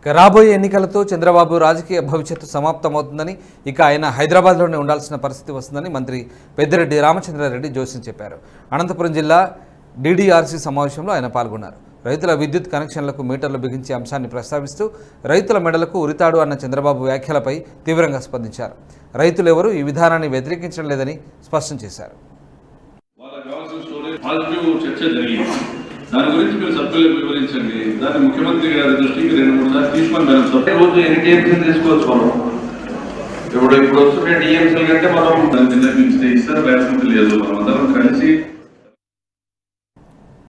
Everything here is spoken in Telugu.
ఇక రాబోయే ఎన్నికలతో చంద్రబాబు రాజకీయ భవిష్యత్తు సమాప్తమవుతుందని ఇక ఆయన హైదరాబాద్లోనే ఉండాల్సిన పరిస్థితి వస్తుందని మంత్రి పెద్దిరెడ్డి రామచంద్రారెడ్డి జోస్యం చెప్పారు అనంతపురం జిల్లా డీడీఆర్సీ సమావేశంలో ఆయన పాల్గొన్నారు రైతుల విద్యుత్ కనెక్షన్లకు మీటర్లు బిగించే అంశాన్ని ప్రస్తావిస్తూ రైతుల మెడలకు ఉరితాడు అన్న చంద్రబాబు వ్యాఖ్యలపై తీవ్రంగా స్పందించారు రైతులెవరూ ఈ విధానాన్ని వ్యతిరేకించడం లేదని స్పష్టం చేశారు వాళ్ళకి కావాల్సిన స్టోరీ పాజిటివ్ చర్చ జరిగింది దాని గురించి మీరు సభ్యులకు వివరించండి దాన్ని ముఖ్యమంత్రి గారి దృష్టికి రెండు మూడు సార్లు తీసుకొని మేడం సభ్యులు రోజు ఎన్ని టీఎంసీలు తీసుకోవచ్చు మనం ఇప్పుడు ఇప్పుడు వస్తున్న టీఎంసీల కంటే మనం దాని నిర్ణయించితే ఇస్తారు లేకపోతే లేదు మనం అందరం కలిసి